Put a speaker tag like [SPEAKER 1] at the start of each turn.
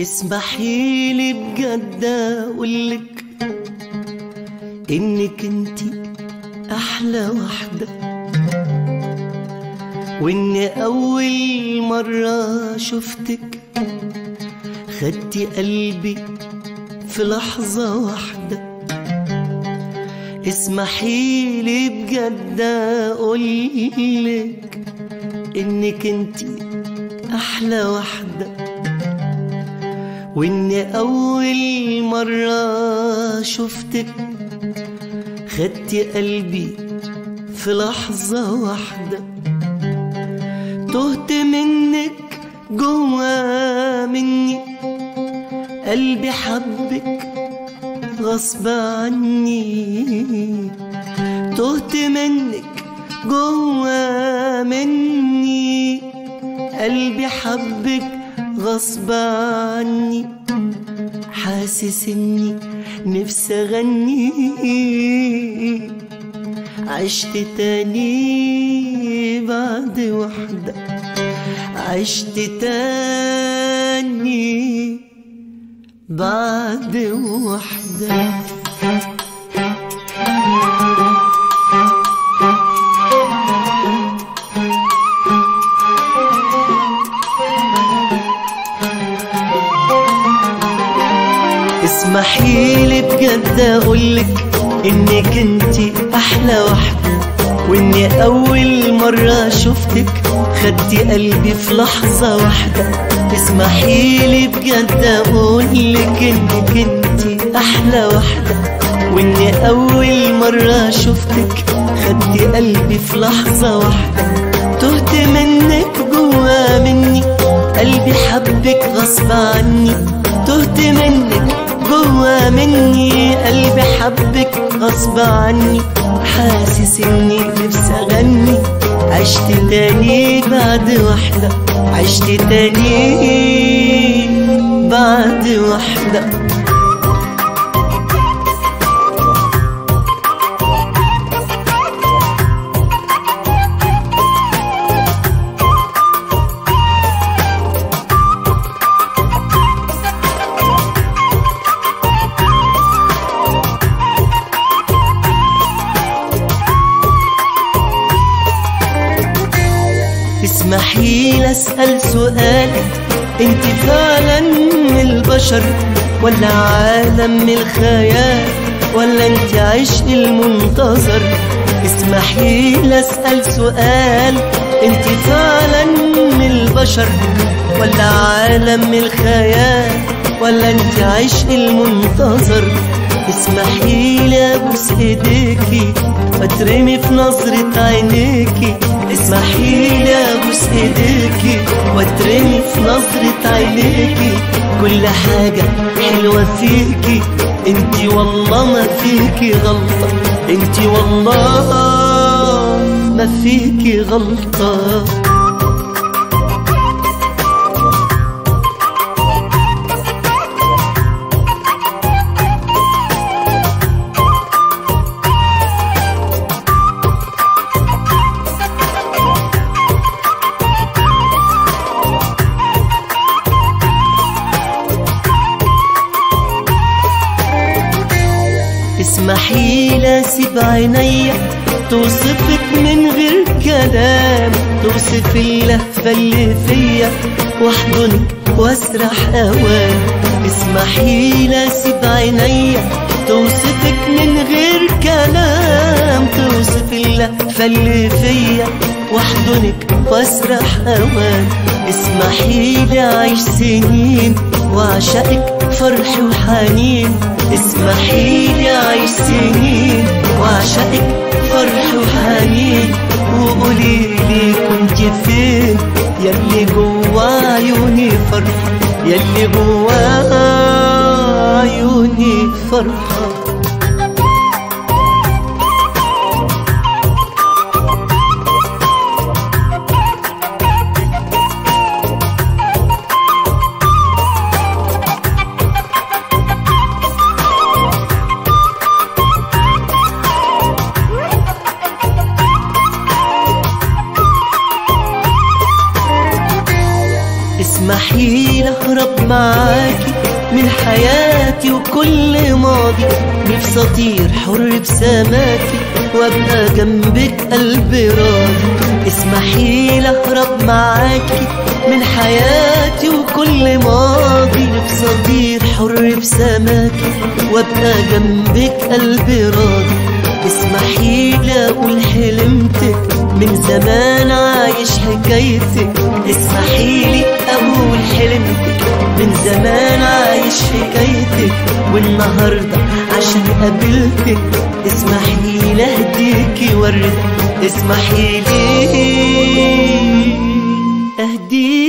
[SPEAKER 1] اسمحي لي بجد اقولك انك انتي احلى واحدة وان اول مرة شفتك خدتي قلبي في لحظة واحدة اسمحي لي بجد اقولك انك انتي احلى واحده وإن أول مرة شفتك خدتي قلبي في لحظة واحدة تهت منك جوا مني قلبي حبك غصب عني تهت منك جوا مني قلبي حبك غصب عني حاسس اني نفسي اغني عشت تاني بعد وحدة عشت تاني بعد وحده اسمحي لي بجد اقولك انك انتي احلى واحدة واني اول مرة شفتك خدتي قلبي في لحظة واحدة اسمحي لي بجد اقولك انك انتي احلى واحدة واني اول مرة شفتك خدتي قلبي في لحظة واحدة تهت منك جوا مني قلبي حبك غصب عني تهت منك جوا مني قلبي حبك غصب عني حاسس اني نفسي اغني عشت تاني بعد واحدة عشت تاني بعد واحدة اسمحي لي اسأل سؤال انت فعلا من البشر ولا عالم من الخيال ولا انت عشق المنتظر اسمحي لي اسأل سؤال انت فعلا من البشر ولا عالم من الخيال ولا انت عشق المنتظر اسمحي لي ابوس ايديكي واترمي في نظرة عينيكي اسمحي لي ابوس ايديكي واترمي في نظرة عينيكي كل حاجة حلوة فيكي انتي والله ما فيكي غلطة انتي والله ما فيكي غلطة اسمحي لي اسيب عينيا توصفك من غير كلام توصف اللهفة اللي فيا واحضنك واسرح اوام اسمحي لي اسيب عينيا توصفك من غير كلام توصف اللهفة اللي فيا واحضنك واسرح اوام اسمحي لي اعيش سنين واعشقك فرح وحنين اسمحي لي اعيش سنين واعشقك فرح وحنين وقولي لي كنت فين يلي جوا عيوني فرحة يلي جوا عيوني فرحة اسمحي لي اهرب معاكي من حياتي وكل ماضي نفسي اطير حر بسماكي وابقى جنبك قلبي راضي اسمحي لي اهرب معاكي من حياتي وكل ماضي نفسي اطير حر بسماكي وابقى جنبك قلبي راضي اسمحي لي اقول حلمتك من زمان عايش حكايتك اسمحي لي اقول حلمتك من زمان عايش حكايتك والنهارده عشان قابلتك اسمحي لي اهديكي وردة اسمحي لي اهديكي